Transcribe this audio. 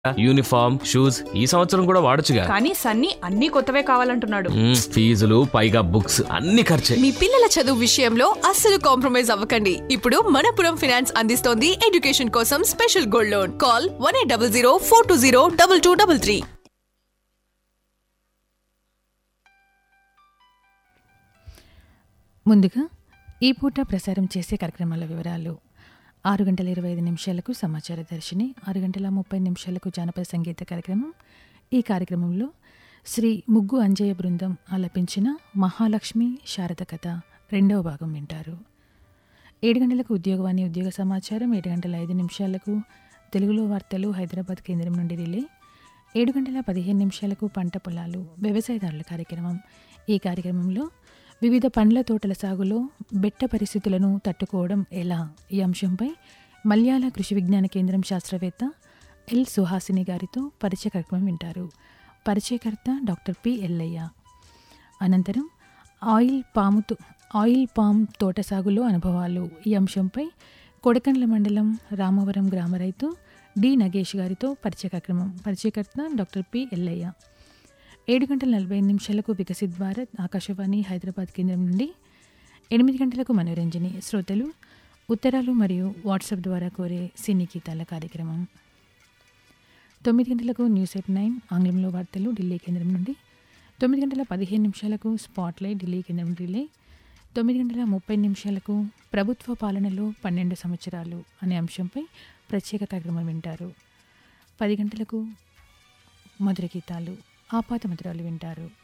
uniform shoes ఈ సంవత్సరం కూడా వాడొచ్చుగా కానీ సన్నీ అన్ని కొత్తవే కావాలంటున్నాడు మ్మ్, ఫీజులు పైగా బుక్స్ అన్ని ఖర్చే మీ పిల్లల చదువు విషయంలో అస్సలు కాంప్రమైజ్ అవ్వకండి ఇప్పుడు మనపురం ఫైనాన్స్ అందిస్తోంది ఎడ్యుకేషన్ కోసం special gold loan call one eight double zero four two zero double two double three ముందుగా ఈ పూట ప్రసారం చేసే కార్యక్రమాల వివరాలు ఆరు గంటల ఇరవై ఐదు నిమిషాలకు సమాచార దర్శిని ఆరు గంటల ముప్పై నిమిషాలకు జానపద సంగీత కార్యక్రమం ఈ కార్యక్రమంలో శ్రీ ముగ్గు అంజయ్య బృందం ఆలపించిన మహాలక్ష్మి శారద కథ రెండవ భాగం వింటారు ఏడు గంటలకు ఉద్యోగవాణి ఉద్యోగ సమాచారం ఏడు గంటల ఐదు నిమిషాలకు తెలుగులో వార్తలు హైదరాబాద్ కేంద్రం నుండి రిలే ఏడు గంటల పదిహేను నిమిషాలకు పంట పొలాలు వ్యవసాయదారుల కార్యక్రమం ఈ కార్యక్రమంలో వివిధ పండ్ల తోటల సాగులో బెట్ట పరిస్థితులను తట్టుకోవడం ఎలా ఈ అంశంపై మల్యాల కృషి విజ్ఞాన కేంద్రం శాస్త్రవేత్త ఎల్ సుహాసిని గారితో పరిచయ కార్యక్రమం వింటారు పరిచయకర్త డాక్టర్ పి ఎల్లయ్య అనంతరం ఆయిల్ పాముతో ఆయిల్ పామ్ తోట సాగులో అనుభవాలు ఈ అంశంపై కొడకండ్ల మండలం రామవరం గ్రామ రైతు డి నగేష్ గారితో పరిచయ కార్యక్రమం పరిచయకర్త డాక్టర్ పి ఎల్లయ్య ఏడు గంటల నలభై ఐదు నిమిషాలకు వికసిత్ భారత్ ఆకాశవాణి హైదరాబాద్ కేంద్రం నుండి ఎనిమిది గంటలకు మనోరంజని శ్రోతలు ఉత్తరాలు మరియు వాట్సాప్ ద్వారా కోరే సినీ గీతాల కార్యక్రమం తొమ్మిది గంటలకు న్యూస్ ఎయిట్ నైన్ ఆంగ్లంలో వార్తలు ఢిల్లీ కేంద్రం నుండి తొమ్మిది గంటల పదిహేను నిమిషాలకు స్పాట్లైట్ ఢిల్లీ కేంద్రం రిలే తొమ్మిది గంటల ముప్పై నిమిషాలకు ప్రభుత్వ పాలనలో పన్నెండు సంవత్సరాలు అనే అంశంపై ప్రత్యేక కార్యక్రమం వింటారు పది గంటలకు మధుర గీతాలు ఆపాత మధురాలు వింటారు